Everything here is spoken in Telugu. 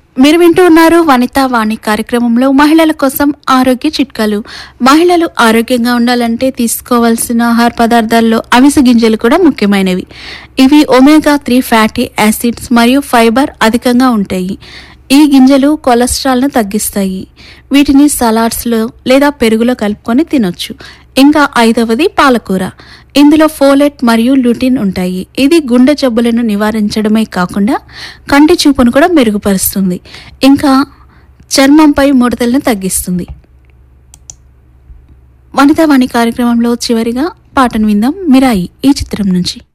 మీరు వింటూ ఉన్నారు వనితా వాణి కార్యక్రమంలో మహిళల కోసం ఆరోగ్య చిట్కాలు మహిళలు ఆరోగ్యంగా ఉండాలంటే తీసుకోవాల్సిన ఆహార పదార్థాల్లో అవిసె గింజలు కూడా ముఖ్యమైనవి ఇవి ఒమేగా త్రీ ఫ్యాటీ యాసిడ్స్ మరియు ఫైబర్ అధికంగా ఉంటాయి ఈ గింజలు కొలెస్ట్రాల్ను తగ్గిస్తాయి వీటిని సలాడ్స్లో లేదా పెరుగులో కలుపుకొని తినొచ్చు ఇంకా ఐదవది పాలకూర ఇందులో ఫోలెట్ మరియు లుటిన్ ఉంటాయి ఇది గుండె జబ్బులను నివారించడమే కాకుండా కంటి చూపును కూడా మెరుగుపరుస్తుంది ఇంకా చర్మంపై ముడతలను తగ్గిస్తుంది వనితావాణి కార్యక్రమంలో చివరిగా పాటను విందాం మిరాయి ఈ చిత్రం నుంచి